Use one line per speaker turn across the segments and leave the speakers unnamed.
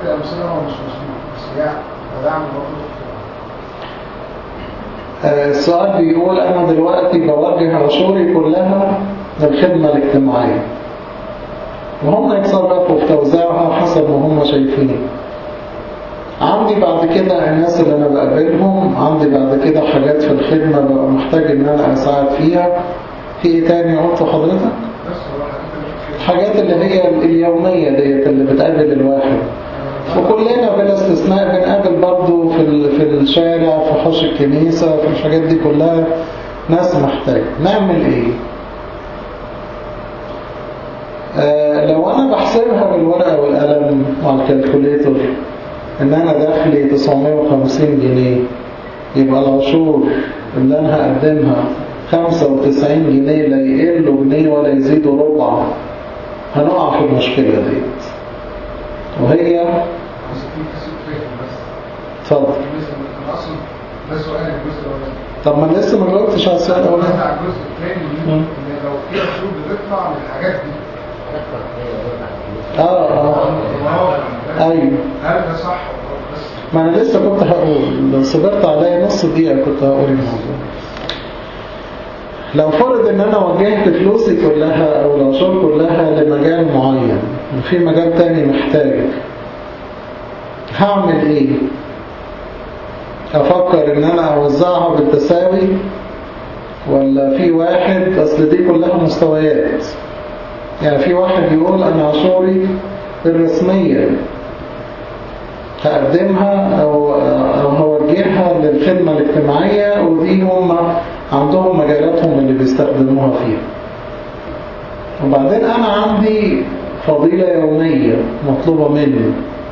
أمثلة هو مش مظبوط بس يعني ودعم برضه
آه، السؤال بيقول أنا دلوقتي بوجه عشوري كلها للخدمة الاجتماعية وهم يتصرفوا في توزيعها حسب ما هم شايفين عندي بعد كده الناس اللي أنا بقابلهم عندي بعد كده حاجات في الخدمة ببقى محتاج إن أنا أساعد فيها في إيه تاني قلته حضرتك؟
بس هو حاجات
الحاجات اللي هي اليومية ديت اللي بتقابل الواحد وكلنا بلا استثناء بنقابل برضو في ال- في الشارع في حوش الكنيسة في الحاجات دي كلها ناس محتاج نعمل ايه آه لو انا بحسبها بالورقة والقلم وعلى الكالكوليتر ان انا دخلي 950 جنيه يبقى العشور اللي انا هقدمها 95 جنيه لا يقلوا جنيه ولا يزيدوا ربع هنقع في المشكلة ديت وهي
بس في كسر فهم بس
اتفضل
بالنسبة أنا أصلا ده سؤال الجزء الأولاني
طب ما أنا لسه ما جاوبتش على السؤال
أنا
الاولاني
على الجزء الثاني
مم.
إن لو في أصول بتطلع من الحاجات دي
اه اه
اه
ايوه
هل ده صح ولا بس
ما انا لسه كنت هقول لو صبرت عليا نص دقيقة كنت هقول الموضوع لو فرض ان انا وجهت فلوسي كلها او العشور كلها لمجال معين وفي مجال تاني محتاج هعمل ايه افكر ان انا اوزعها بالتساوي ولا في واحد اصل دي كلها مستويات يعني في واحد يقول انا عشوري الرسمية هقدمها أو, أو هوجهها للخدمة الاجتماعية ودي هم عندهم مجالاتهم اللي بيستخدموها فيها وبعدين أنا عندي فضيلة يومية مطلوبة مني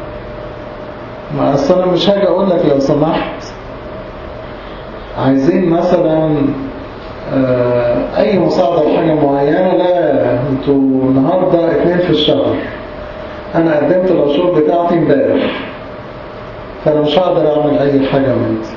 ما أصل أنا مش هاجي أقول لك لو سمحت عايزين مثلا آه، أي مساعدة لحاجة معينة لا انتوا النهاردة اتنين في الشهر أنا قدمت العشور بتاعتي امبارح فأنا مش هقدر أعمل أي حاجة من دي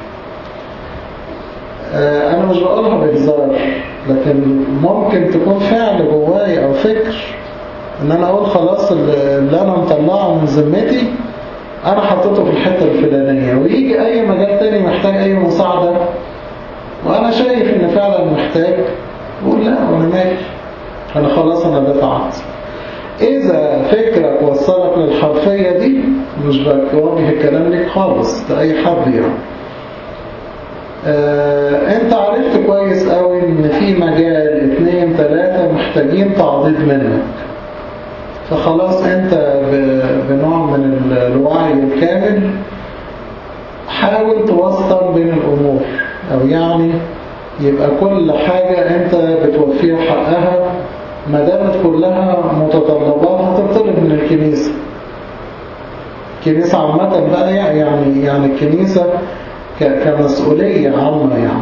آه، أنا مش بقولها بهزار لكن ممكن تكون فعل جواي أو فكر إن أنا أقول خلاص اللي اللي أنا مطلعه من ذمتي أنا حطيته في الحتة الفلانية ويجي أي مجال تاني محتاج أي مساعدة وأنا شايف إن فعلا محتاج أقول لا وأنا مالي أنا خلاص أنا دفعت إذا فكرك وصلك للحرفية دي مش بوجه الكلام لك خالص لأي حد يعني آه، انت عرفت كويس قوي ان في مجال اتنين تلاتة محتاجين تعضيد منك فخلاص انت ب- بنوع من ال- الوعي الكامل حاول توسطن بين الامور او يعني يبقى كل حاجة انت بتوفيها حقها ما دامت كلها متطلبات هتطلب من الكنيسة الكنيسة عامة بقى يعني يعني الكنيسة ك- كمسؤولية عامة يعني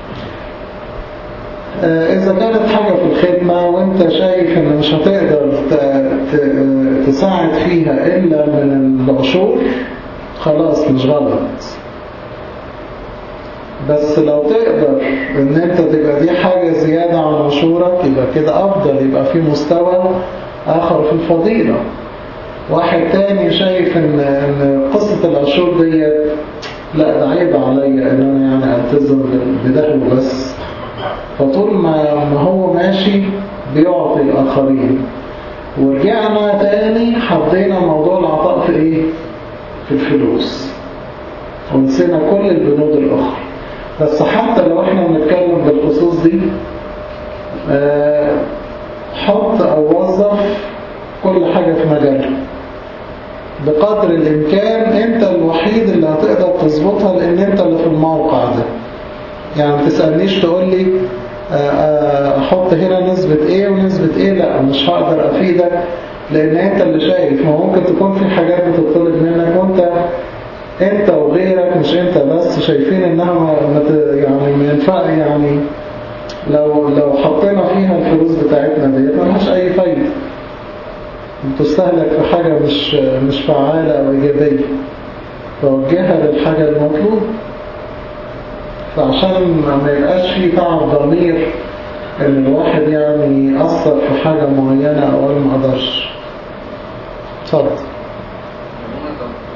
آه، إذا كانت حاجة في الخدمة وانت شايف ان مش هتقدر ت- ت- تساعد فيها إلا من العشور خلاص مش غلط بس لو تقدر ان انت تبقى دي حاجة زيادة عن عشورك يبقى كده افضل يبقى في مستوى اخر في الفضيلة واحد تاني شايف ان, إن قصة العشور ديت لا ده عيب عليا ان انا يعني التزم بده وبس فطول ما ما هو ماشي بيعطي الاخرين ورجعنا تاني حطينا موضوع العطاء في ايه في الفلوس ونسينا كل البنود الاخرى بس حتى لو احنا بنتكلم بالخصوص دي آه، حط او وظف كل حاجة في مجالها بقدر الامكان انت الوحيد اللي هتقدر تظبطها لان انت اللي في الموقع ده يعني ما تسألنيش تقول لي آه، آه، احط هنا نسبة ايه ونسبة ايه لا مش هقدر افيدك لان انت اللي شايف ما ممكن تكون في حاجات بتطلب منك وانت انت وغيرك مش انت بس شايفين انها ما ما ت- يعني ما ينفع يعني لو لو حطينا فيها الفلوس بتاعتنا ديت ملهاش اي فايدة بتستهلك في حاجة مش مش فعالة او ايجابية فوجهها للحاجة المطلوبة فعشان ما يبقاش في تعب ضمير ان الواحد يعني يأثر في حاجة معينة او أنا ما قدرش اتفضل
عموما طب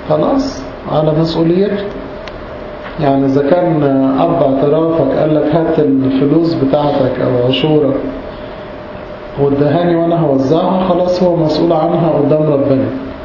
خلاص على مسؤوليته يعني إذا كان أب اعترافك قال لك هات الفلوس بتاعتك أو عشورك وادهاني وأنا هوزعها خلاص هو مسؤول عنها قدام ربنا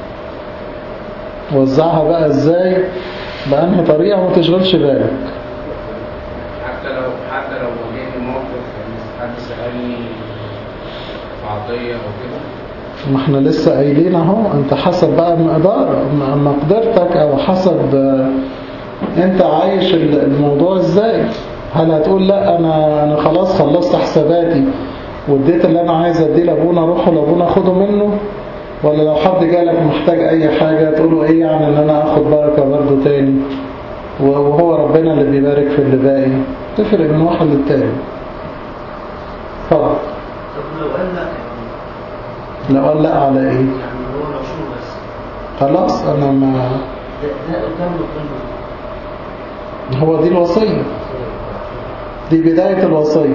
وزعها بقى إزاي بأنهي طريقة ما تشغلش بالك
حتى لو حتى لو واجهني موقف إن حد سألني في عطية أو كده
ما احنا لسه قايلين اهو انت حسب بقى مقدار مقدرتك او حسب آه، انت عايش ال- الموضوع ازاي هل هتقول لا انا انا خلاص خلصت حساباتي واديت اللي انا عايز اديه لابونا روحوا لابونا خده منه ولا لو حد جالك محتاج اي حاجة تقوله ايه يعني ان انا اخد بركة برضه تاني وهو ربنا اللي بيبارك في اللي باقي تفرق من واحد للتاني طبعا
طب لو قال لا يعني
لو قال لا على ايه
يعني هو العشور بس
خلاص انا ما
ده ده قدام ربنا
هو دي الوصية دي بداية الوصية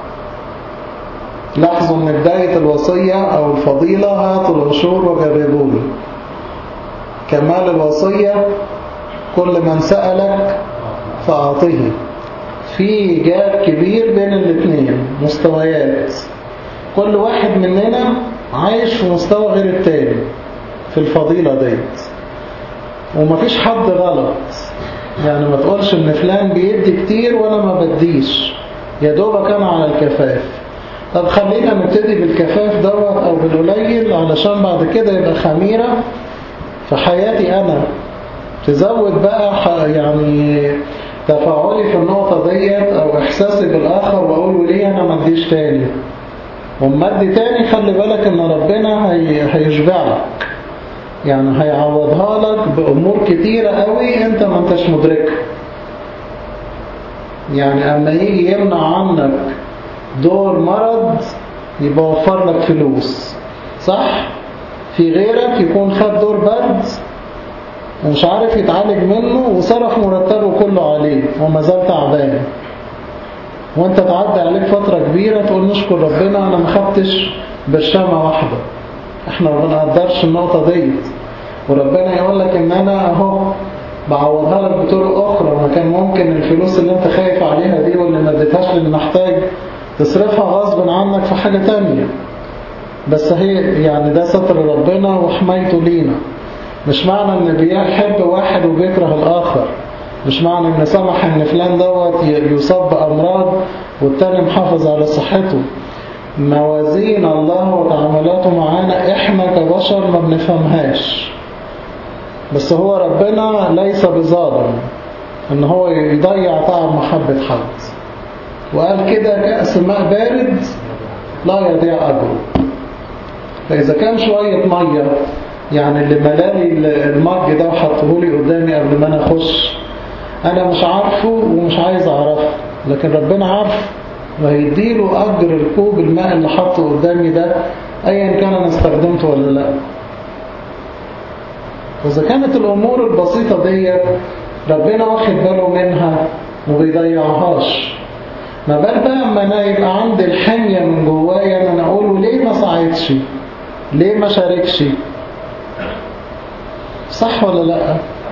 لاحظوا ان بداية الوصية او الفضيلة هاتوا العشور وجربوني كمال الوصية كل من سألك فأعطيه في جاب كبير بين الاثنين مستويات كل واحد مننا عايش في مستوى غير التاني في الفضيلة ديت ومفيش حد غلط يعني ما تقولش ان فلان بيدي كتير وانا ما بديش يا دوبك انا على الكفاف طب خلينا نبتدي بالكفاف دوت او بالقليل علشان بعد كده يبقى خميرة في حياتي انا تزود بقى ح- يعني تفاعلي في النقطة ديت او احساسي بالاخر واقول ليه انا ما اديش تاني وما ادي تاني خلي بالك ان ربنا هي هيشبعك يعني هيعوضها لك بأمور كتيرة قوي انت ما انتش مدركها يعني اما يجي يمنع عنك دور مرض يبقى وفر لك فلوس صح؟ في غيرك يكون خد دور برد ومش عارف يتعالج منه وصرف مرتبه كله عليه وما زال تعبان وانت تعدي عليك فترة كبيرة تقول نشكر ربنا انا ما خدتش برشامة واحدة احنا ما بنقدرش النقطة ديت وربنا يقول لك ان انا اهو بعوضها لك بطرق اخرى ما كان ممكن الفلوس اللي انت خايف عليها دي واللي ما اديتهاش للي محتاج تصرفها غصب عنك في حاجة تانية بس هي يعني ده ستر ربنا وحمايته لينا مش معنى ان بيحب واحد وبيكره الاخر مش معنى ان سمح ان فلان دوت ي- يصاب بامراض والتاني محافظ على صحته موازين الله وتعاملاته معانا احنا كبشر ما بنفهمهاش بس هو ربنا ليس بظالم ان هو يضيع طعم محبة حد وقال كده كأس ماء بارد لا يضيع أجره فإذا كان شوية مية يعني اللي ملالي المج ده وحطه لي قدامي قبل ما أنا أخش أنا مش عارفه ومش عايز أعرفه لكن ربنا عارفه وهيديله أجر الكوب الماء اللي حطه قدامي ده أيا كان أنا استخدمته ولا لا وإذا كانت الأمور البسيطة دي ربنا واخد باله منها وبيضيعهاش ما بال بقى اما انا يبقى عندي الحمية من جوايا ان انا اقول ليه ما ساعدش ليه ما شاركش صح ولا لا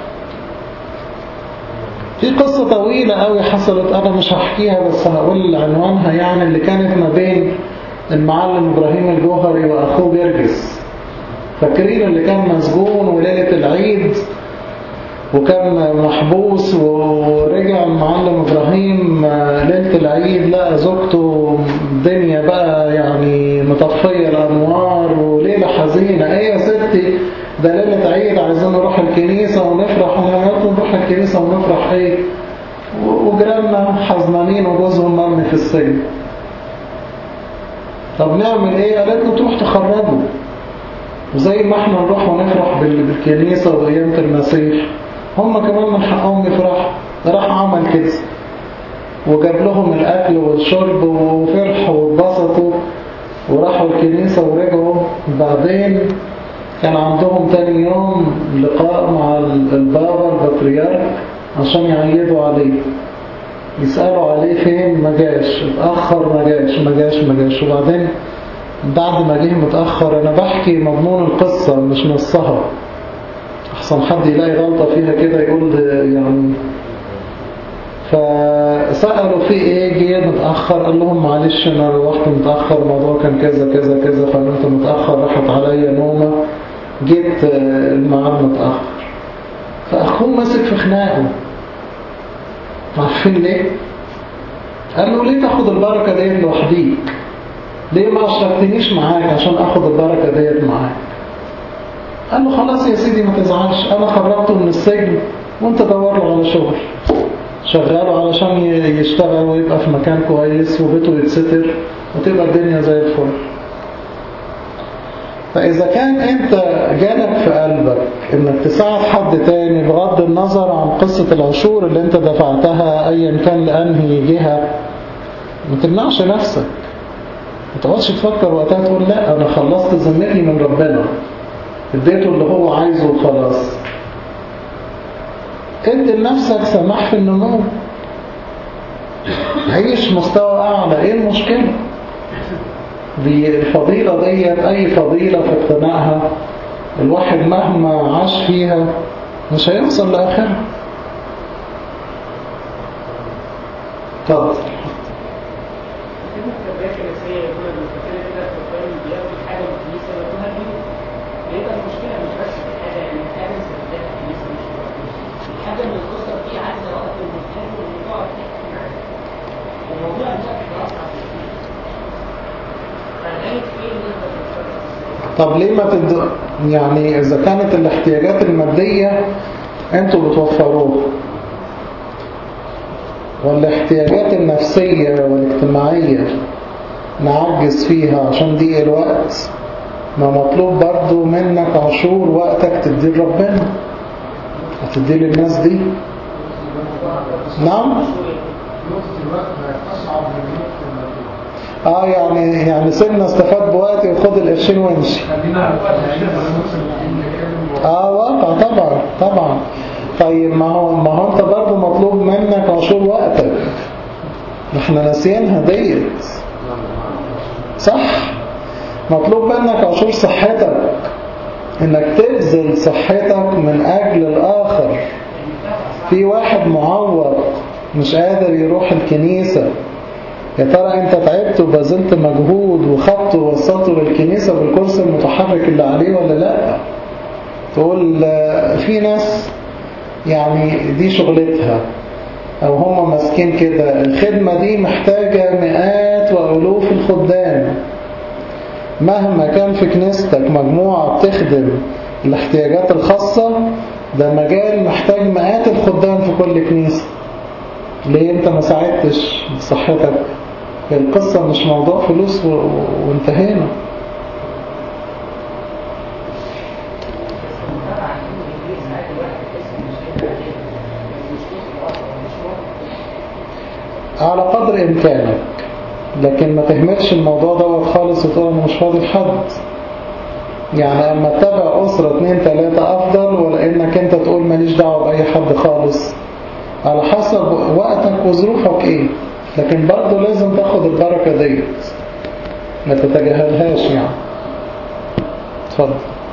في قصة طويلة قوي حصلت انا مش هحكيها بس هقول عنوانها يعني اللي كانت ما بين المعلم ابراهيم الجوهري واخوه جرجس فاكرين اللي كان مسجون وليلة العيد وكان محبوس ورجع المعلم إبراهيم ليلة العيد لقى زوجته الدنيا بقى يعني مطفية الأنوار وليلة حزينة ايه يا ستي ده ليلة عيد عايزين نروح الكنيسة ونفرح ونعمل نروح الكنيسة ونفرح ايه وجيراننا حزنانين وجوزهم مرمي في السجن طب نعمل ايه قالت له تروح تخرجه وزي ما احنا نروح ونفرح بالكنيسة وقيامة المسيح هم كمان من حقهم يفرحوا راح عمل كده وجاب لهم الأكل والشرب وفرحوا واتبسطوا وراحوا الكنيسة ورجعوا بعدين كان عندهم تاني يوم لقاء مع البابا البطريرك عشان يعيدوا عليه يسألوا عليه فين ما جاش اتأخر ما جاش ما جاش ما جاش وبعدين بعد ما جه متأخر أنا بحكي مضمون القصة مش نصها احسن حد يلاقي غلطة فيها كده يقول ده يعني فسألوا في ايه جه متأخر قال لهم معلش انا روحت متأخر الموضوع كان كذا كذا كذا فنمت متأخر راحت عليا نومة جيت آه، الميعاد متأخر فأخوه مسك في خناقه عارفين ليه؟ قال له ليه تاخد البركة ديت لوحديك؟ ليه ما أشركتنيش معاك عشان أخد البركة ديت معاك؟ قال له خلاص يا سيدي ما تزعلش أنا خرجته من السجن وانت دور له على شغل شغاله علشان ي- يشتغل ويبقى في مكان كويس وبيته يتستر وتبقى الدنيا زي الفل فإذا كان أنت جالك في قلبك إنك تساعد حد تاني بغض النظر عن قصة العشور اللي أنت دفعتها أيا كان لأنهي جهة ما تمنعش نفسك ما تقعدش تفكر وقتها تقول لا أنا خلصت ذمتي من ربنا اديته اللي هو عايزه وخلاص ادي لنفسك سماح في النمو عيش مستوى أعلى إيه المشكلة؟ دي الفضيلة ديت أي فضيلة في اقتنائها الواحد مهما عاش فيها مش هيوصل لآخرها اتفضل
كلمة تربية كنسية يقول المستقل كده في القرآن بياخد حاجة من الكنيسة يودوها البيت بيبقى المشكلة مش بس في حاجة يعني فعلا سببها الكنيسة مش مش حاجة من الأسر دي عايزة وقت المستقل وتقعد تحكي معاه الموضوع ده بيبقى أصعب بكتير فلذلك إيه اللي نقدر نتصرف
طب ليه ما تد... يعني إذا كانت الاحتياجات المادية أنتوا بتوفروها والاحتياجات النفسية والاجتماعية نعجز فيها عشان ضيق الوقت ما مطلوب برضو منك عشور وقتك تدي لربنا هتدي للناس دي نعم
نقطة الوقت بقت أصعب من نقطة المادية
اه يعني يعني سيبنا استفاد بوقتي وخد القرشين وامشي
خلينا نتكلم
اه واقع طبعا طبعا طيب ما هو ما هو انت برضه مطلوب منك عشور وقتك احنا ناسيينها ديت صح مطلوب منك عشور صحتك انك تبذل صحتك من اجل الاخر في واحد معوق مش قادر يروح الكنيسة يا ترى انت تعبت وبذلت مجهود وخدت ووصلته للكنيسة بالكرسي المتحرك اللي عليه ولا لا تقول آه، في ناس يعني دي شغلتها او هم ماسكين كده الخدمة دي محتاجة مئات والوف الخدام مهما كان في كنيستك مجموعة بتخدم الاحتياجات الخاصة ده مجال محتاج مئات الخدام في كل كنيسة ليه انت ما ساعدتش بصحتك القصة مش موضوع فلوس و... و- وانتهينا
طبعا في ساعات الواحد يحس المشكلة عليه مش مشكلة الأصل مش ممكن
على قدر إمكانك لكن ما تهملش الموضوع دوت خالص وتقول أنا مش فاضي لحد يعني أما تتابع أسرة اتنين تلاتة أفضل ولا إنك أنت تقول ماليش دعوة بأي حد خالص على حسب وقتك وظروفك إيه لكن برضه لازم تاخد البركة ديت ما تتجاهلهاش يعني اتفضل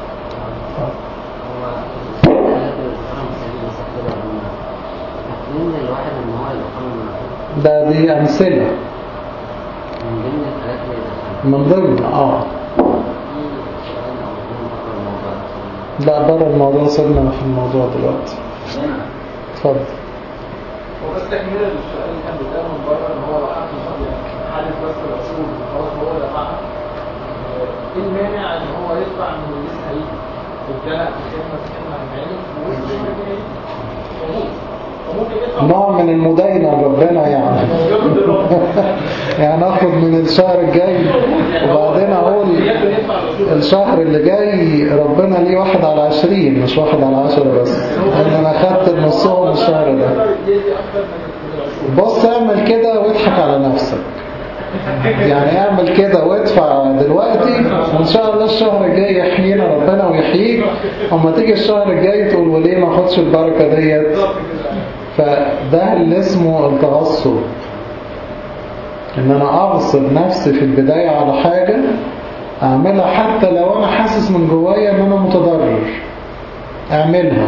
هو الحاجات اللي بتفهم سليمة سكرة تكوين الواحد ان هو يبقى قانون
ده دي أمثلة
من ضمن الحاجات اللي دخلها
من ضمن آه
في سؤال او اتنين بره الموضوع ده
لا بره الموضوع سيبنا في الموضوع دلوقتي اتفضل
هو بس تكمله للسؤال اللي كان بيتقال من بره ان هو لو حد فاضي حالف بس العشور وخلاص هو دفعها آه، ايه المانع ان هو يدفع من اللي لسه هيجي؟ وابتدى خدمه خدمه هتعمل ولسه الشهر الجاي هيجي فممكن يدفع
نوع من المداينة لربنا يعني
ياخد الرقم
يعني اخد من الشهر الجاي وبعدين اقول
يدفع العشور
الشهر اللي جاي ربنا ليه واحد على عشرين مش واحد على عشرة بس لان انا خدت نصهم الشهر ده
يدي اكتر من من العشور
بص اعمل كده واضحك على نفسك يعني اعمل كده وادفع دلوقتي وان شاء الله الشهر الجاي يحيينا ربنا ويحييك اما تيجي الشهر الجاي تقول وليه ما اخدش البركة ديت فده اللي اسمه التغصب ان انا اغصب نفسي في البداية على حاجة اعملها حتى لو انا حاسس من جوايا ان انا متضرر اعملها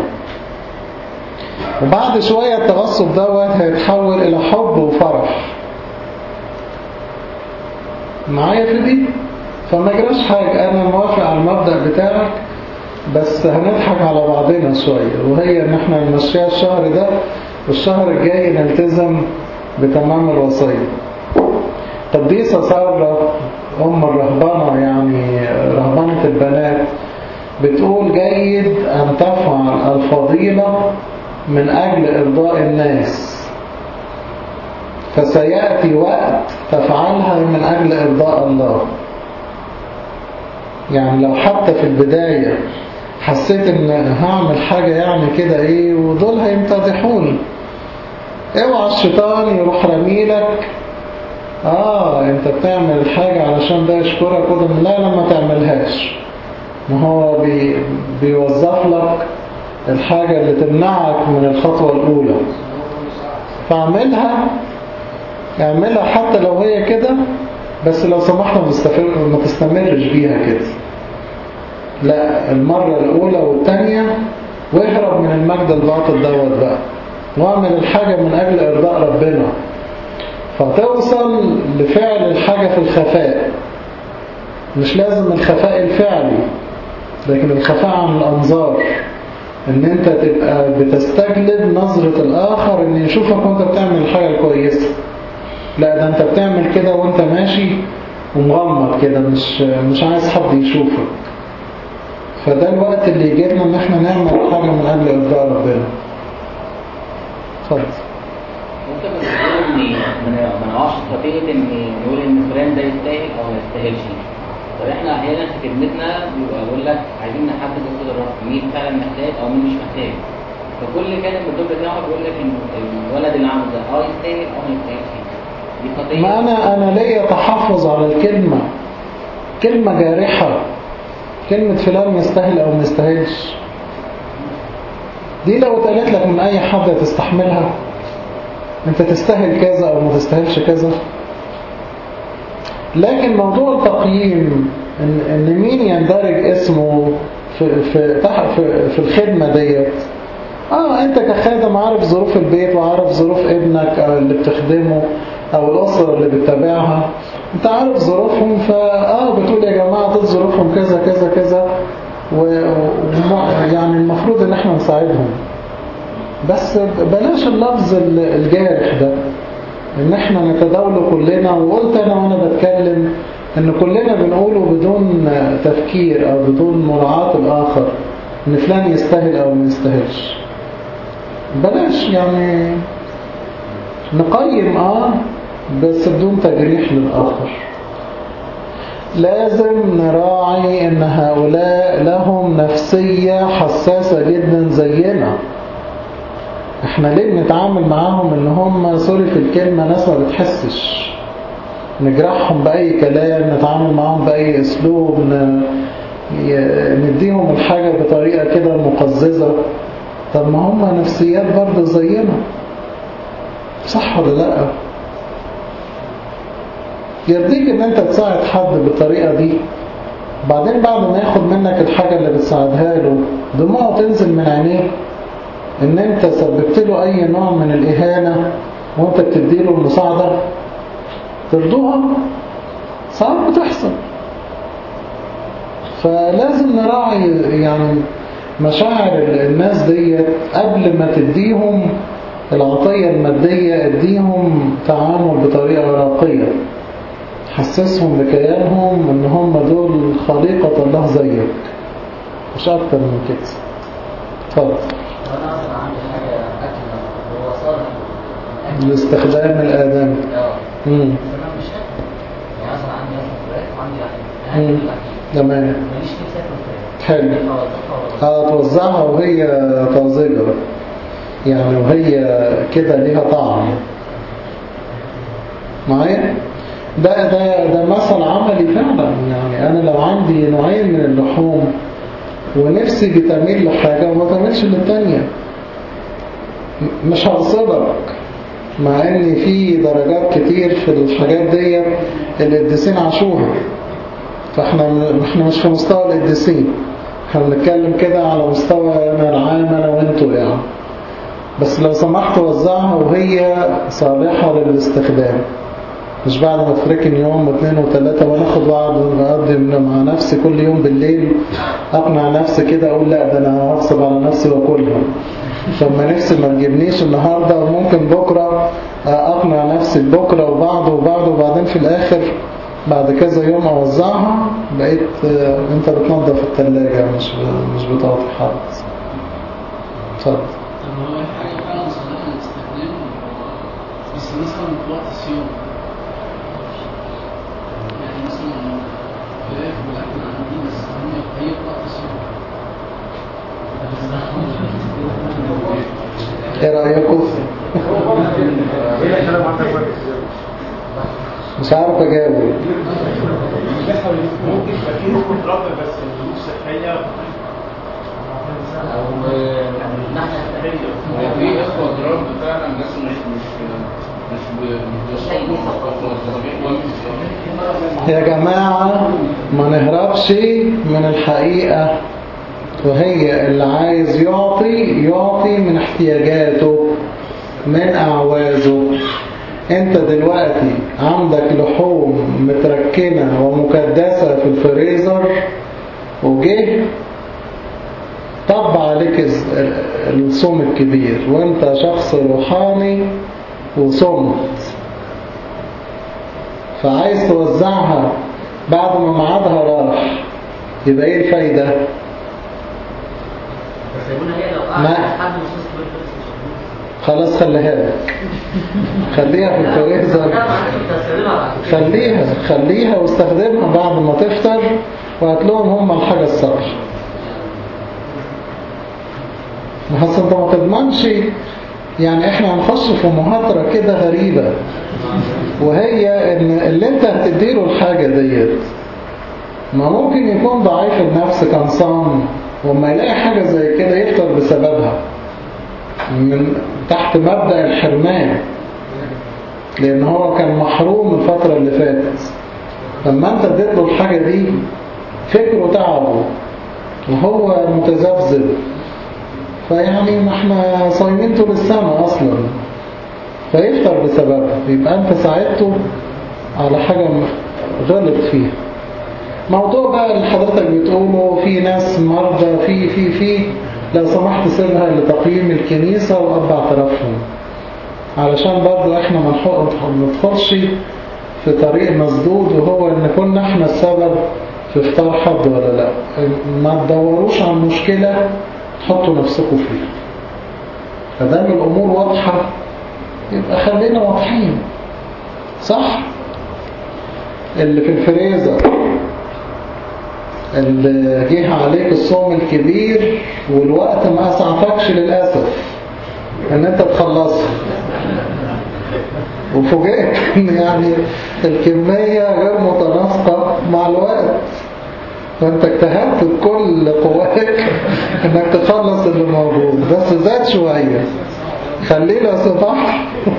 وبعد شوية التغصب دوت هيتحول إلى حب وفرح معايا في دي فما جراش حاجة أنا موافق على المبدأ بتاعك بس هنضحك على بعضنا شوية وهي إن احنا نمشيها الشهر ده والشهر الجاي نلتزم بتمام الوصية قديسة سارة أم الرهبنة يعني رهبنة البنات بتقول جيد أن تفعل الفضيلة من أجل إرضاء الناس فسيأتي وقت تفعلها من أجل إرضاء الله يعني لو حتى في البداية حسيت ان هعمل حاجة يعني كده ايه ودول هيمتدحوني اوعى الشيطان يروح رميلك اه انت بتعمل الحاجة علشان ده يشكرك وده لا لما تعملهاش ما هو بي بيوظف لك الحاجة اللي تمنعك من الخطوة الأولى فاعملها اعملها حتى لو هي كده بس لو سمحت ما تستمرش بيها كده لا المرة الأولى والتانية واهرب من المجد الباطل دوت بقى واعمل الحاجة من أجل إرضاء ربنا فتوصل لفعل الحاجة في الخفاء مش لازم الخفاء الفعلي لكن الخفاء عن الأنظار ان انت تبقى بتستجلب نظرة الآخر ان يشوفك وانت بتعمل الحاجة الكويسة لا ده انت بتعمل كده وانت ماشي ومغمض كده مش مش عايز حد يشوفك فده الوقت اللي يجي لنا ان احنا نعمل حاجة من اجل ارضاء ربنا اتفضل
ممكن بس نقول ان ما ما نقعش في خطيئه ان نقول ان فلان ده يستاهل او ما يستاهلش طب احنا احيانا في خدمتنا بيبقى بيقول لك عايزين نحدد قصاد الرب مين فعلا محتاج او مين مش محتاج فكل كاتب من الدور بتاعه بيقول لك ان الولد اللي عامل ده اه يستاهل او ما يستاهلش دي خطيه
ما أنا أنا ليا تحفظ على الكلمة كلمة جارحة كلمة فلان يستاهل أو ما يستاهلش دي لو اتقالت لك من أي حد تستحملها أنت تستاهل كذا أو ما تستاهلش كذا لكن موضوع التقييم إن, إن مين يندرج اسمه في, في, تحت في, في الخدمة ديت اه انت كخادم عارف ظروف البيت وعارف ظروف ابنك أو اللي بتخدمه او الاسرة اللي بتتابعها انت عارف ظروفهم فاه بتقول يا جماعة دول ظروفهم كذا كذا كذا و... و... يعني المفروض ان احنا نساعدهم بس بلاش اللفظ الجارح ده ان احنا نتداوله كلنا وقلت انا وانا بتكلم ان كلنا بنقوله بدون تفكير او بدون مراعاة الاخر ان فلان يستاهل او ما يستاهلش بلاش يعني نقيم اه بس بدون تجريح للآخر لازم نراعي ان هؤلاء لهم نفسية حساسة جدا زينا احنا ليه بنتعامل معاهم ان هم سوري في الكلمة ناس ما بتحسش نجرحهم بأي كلام نتعامل معاهم بأي اسلوب ن... نديهم الحاجة بطريقة كده مقززة طب ما هم نفسيات برضه زينا صح ولا لا يرضيك ان انت تساعد حد بالطريقة دي بعدين بعد ما ياخد منك الحاجة اللي بتساعدها له دموعه تنزل من عينيه ان انت سببت له اي نوع من الاهانة وانت بتديله المساعدة ترضوها صعب بتحصل فلازم نراعي يعني مشاعر الناس دي قبل ما تديهم العطية المادية اديهم تعامل بطريقة راقية حسسهم بكيانهم ان هم دول خليقة الله زيك مش اكتر من كده اتفضل
وانا اصلا عندي حاجه اكل هو صالح الأكل.
الاستخدام الآدمي
اه
امم
بس انا مش هاكل يعني مثلا عندي مثلا فراخ وعندي لحم
مم.
هاكل الاكل
تمام
ماليش نفسي اكل فراخ
حلو
اوزعها ولا
اه توزعها وهي طازجة يعني وهي كده ليها طعم معايا ده ده ده مثل عملي فعلا يعني انا لو عندي نوعين من اللحوم ونفسي بتميل لحاجة وما تميلش للتانية م- مش هغصبك مع ان في درجات كتير في الحاجات دي القديسين عاشوها فاحنا احنا مش في مستوى القديسين احنا بنتكلم كده على مستوى انا بس لو سمحت وزعها وهي صالحة للاستخدام مش بعد ما تركن يوم واثنين وثلاثة وناخد بعض ونقضي مع نفسي كل يوم بالليل أقنع نفسي كده أقول لا ده أنا هغصب على نفسي وأكلها فما نفسي ما تجيبنيش النهاردة وممكن بكرة أقنع نفسي بكرة وبعده وبعده وبعدين في الآخر بعد كذا يوم أوزعها بقيت آه، أنت بتنظف الثلاجة مش مش بتعطي حد اتفضل
طب هو الحاجة فعلا صالحة للاستخدام بس مثلا في وقت الصيام يعني مثلا فراخ والأكل عندي بس هم هي في وقت الصيام
إيه رأيكم؟
هي كلام عندك كويس
مش عارف أجاوب
ممكن يبقى في نسبة رفض بس الظروف صحية
او
من الناحيه السحريه
هو في اخوه ضرب فعلا ناس مش مش مش ب- مش بيشربوا مخاطر
يا جماعة ما نهربش من الحقيقة وهي اللي عايز يعطي يعطي من احتياجاته من أعوازه انت دلوقتي عندك لحوم متركنة ومكدسة في الفريزر وجه طب عليك الز- الصوم الكبير وانت شخص روحاني وصمت فعايز توزعها بعد ما ميعادها راح يبقى ايه الفايدة
بس هيقولها هي لو
ما-
قعدت لحد ما توصل كل فلوس مش هتموت.
خلاص خليها لك خليها في الفريزر
لا، معلش انت هتستخدمها بعد كده.
خليها خليها واستخدمها بعد ما تفطر وهات لهم هم الحاجة الصبح بس انت ما تضمنش يعني احنا هنخش في مهاترة كده غريبة وهي ان اللي انت هتديله الحاجة ديت ما ممكن يكون ضعيف النفس كان صام وما يلاقي حاجة زي كده يفطر بسببها من تحت مبدأ الحرمان لان هو كان محروم الفترة اللي فاتت لما انت اديت له الحاجة دي فكره تعبه وهو متذبذب فيعني ما احنا صايمين طول السنة اصلا فيفطر بسببها يبقى انت ساعدته على حاجة غلط فيها موضوع بقى اللي حضرتك بتقوله في ناس مرضى في في في لو سمحت سيبها لتقييم الكنيسة وأب اعترافهم علشان برضو احنا ما نحق- ما ندخلش في طريق مسدود وهو ان كنا احنا السبب في افطار حد ولا لا ما تدوروش على المشكلة تحطوا نفسكم فيها فدام الامور واضحة يبقى خلينا واضحين صح اللي في الفريزر اللي جه عليك الصوم الكبير والوقت ما اسعفكش للأسف ان انت تخلصه وفوجئت ان يعني الكمية غير متناسقة مع الوقت فانت اجتهدت بكل قواك انك تخلص اللي موجود بس زاد شوية خليه لو سمحت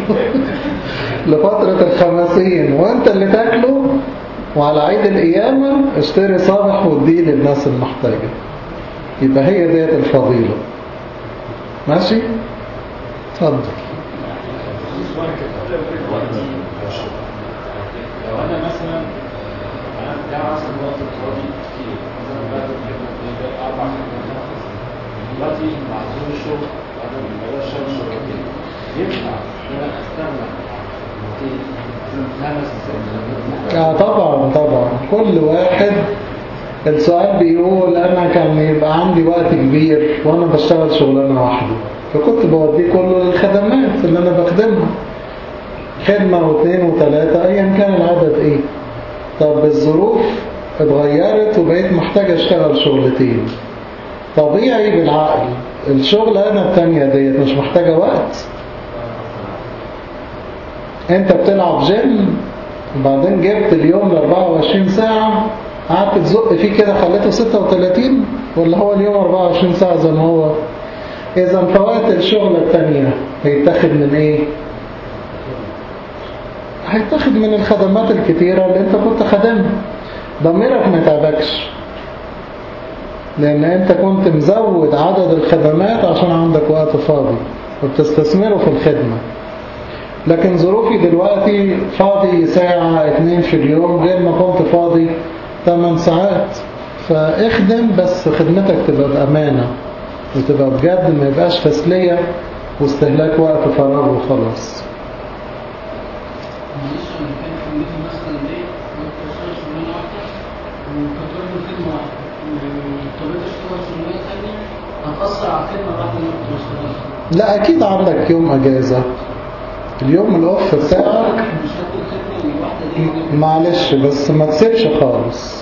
لفترة الخمسين وانت اللي تاكله وعلى عيد القيامة اشتري صالح واديه للناس المحتاجة يبقى هي ديت الفضيلة ماشي؟ اتفضل
لو انا مثلا انا بتاع مثلا وقت الفاضي كتير مثلا بعد اربع خمس دلوقتي معزول الشغل انا بقدر اشتغل شغلتين ينفع ان انا استغنى خمس ست
اه طبعا طبعا كل واحد السؤال بيقول انا كان يبقى عندي وقت كبير وانا بشتغل شغلانه واحده فكنت بوديه كله للخدمات اللي انا بخدمها خدمة واثنين وثلاثة ايا كان العدد ايه طب الظروف اتغيرت وبقيت محتاج اشتغل شغلتين طبيعي بالعقل الشغلانة التانية ديت مش محتاجة وقت انت بتلعب جيم وبعدين جبت اليوم ل 24 ساعة قعدت تزق فيه كده خليته 36 ولا هو اليوم 24 ساعة زي ما هو اذا فوات الشغلة التانية هيتاخد من ايه هيتاخد من الخدمات الكتيرة اللي انت كنت خدمها ضميرك ما يتعبكش لان انت كنت مزود عدد الخدمات عشان عندك وقت فاضي وبتستثمره في الخدمة لكن ظروفي دلوقتي فاضي ساعة اتنين في اليوم غير ما كنت فاضي 8 ساعات فاخدم بس خدمتك تبقى بأمانة وتبقى بجد ما يبقاش تسلية واستهلاك وقت فراغ وخلاص
معلش انا كان خدمتي مثلا دي كنت بشتغل شغلانه واحده وكنت راجل خدمه واحده واضطريت اشتغل شغلانه ثانيه هتاثر على الخدمه الواحده اللي كنت بشتغلها
لا أكيد عندك يوم أجازة اليوم الأوف بتاعك
مش هاخد خدمه الواحده دي
معلش بس ما تسيبش خالص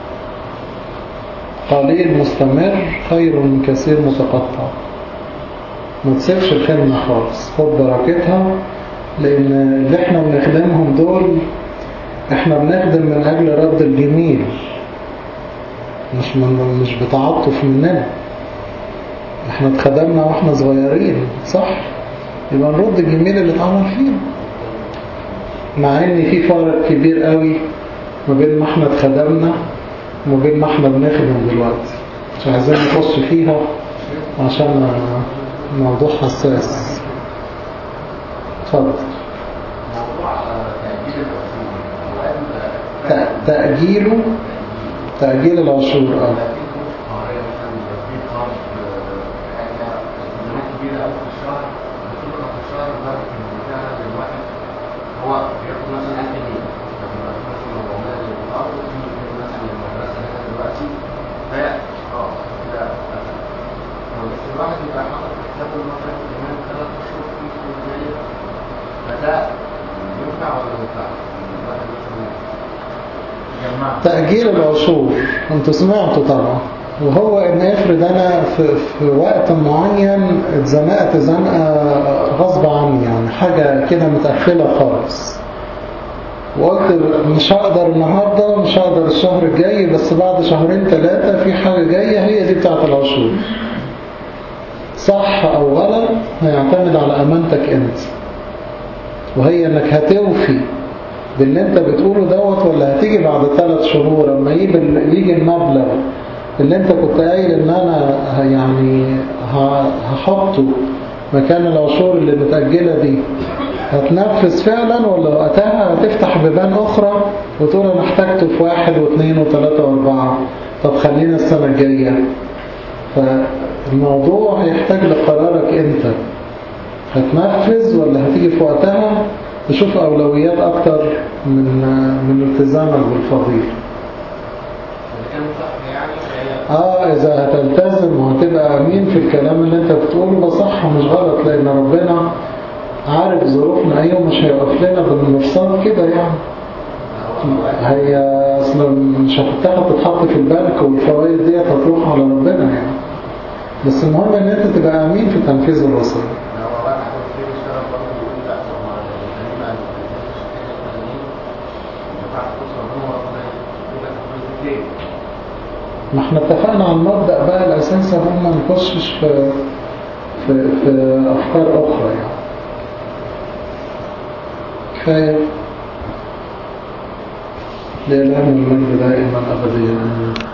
قليل مستمر خير من كثير متقطع ما تسيبش الخدمة خالص خد بركتها لأن اللي احنا بنخدمهم دول احنا بنخدم من أجل رد الجميل مش من مش بتعاطف مننا احنا اتخدمنا واحنا صغيرين صح يبقى نرد الجميل اللي اتعمل فينا مع ان في فرق كبير قوي ما بين ما احنا اتخدمنا وما بين ما احنا بنخدم دلوقتي مش عايزين نخش فيها عشان موضوع حساس اتفضل
موضوع تأجيل العشور
تأ- تأجيله تأجيل العشور اه
قرية مثلا لو في قرض حاجة مبلغ كبيرة أوي في الشهر بتبقى في الشهر لدرجة إن بتاعها للواحد هو بياخد مثلا 1000 جنيه لما مثلا 400 للقرض وفي مثلا للمدرسة هنا دلوقتي فهي اه كده قفل. بس الواحد يبقى حاطط في حسابه مثلا كمان ثلاث شهور في ميزانية فده ينفع ولا ما ينفعش؟ الواحد مثلا يجمعها
تأجيل العشور انتوا سمعتوا طبعا وهو ان افرض انا في, في وقت معين اتزنقت زنقة غصب عني يعني حاجة كده متأخلة خالص وقلت مش هقدر النهاردة مش هقدر الشهر الجاي بس بعد شهرين ثلاثة في حاجة جاية هي دي بتاعت العشور صح او غلط هيعتمد على امانتك انت وهي انك هتوفي باللي انت بتقوله دوت ولا هتيجي بعد ثلاث شهور لما يجي يجي المبلغ اللي انت كنت قايل ان انا ه- يعني ه- هحطه مكان العشور اللي متأجلة دي هتنفذ فعلا ولا وقتها هتفتح بيبان اخرى وتقول انا احتاجته في واحد واثنين وثلاثة واربعة طب خلينا السنة الجاية فالموضوع هيحتاج لقرارك انت هتنفذ ولا هتيجي في وقتها تشوف أولويات أكتر من من التزامك بالفضيلة
إذا كان صح يعني فهي
آه إذا هتلتزم وهتبقى أمين في الكلام اللي أنت بتقوله ده صح مش غلط لأن ربنا عارف ظروفنا أيه ومش هيوقف لنا بالمرصاد كده يعني هي أصلا مش هتتاخد تتحط في البنك والفوائد دي هتروح على ربنا يعني بس المهم إن أنت تبقى أمين في تنفيذ الوصية
لو واحد كتير اشتغل برضه يقول لا طب ما الغنيمة الفلانيين دفعت فلوس ربنا وربنا يقول لك الفلوس دي فين؟
ما احنا اتفقنا على المبدأ بقى الأساسي هم ما نخشش في في في أفكار أخرى يعني كفاية لإعلام المجد دائما أبديا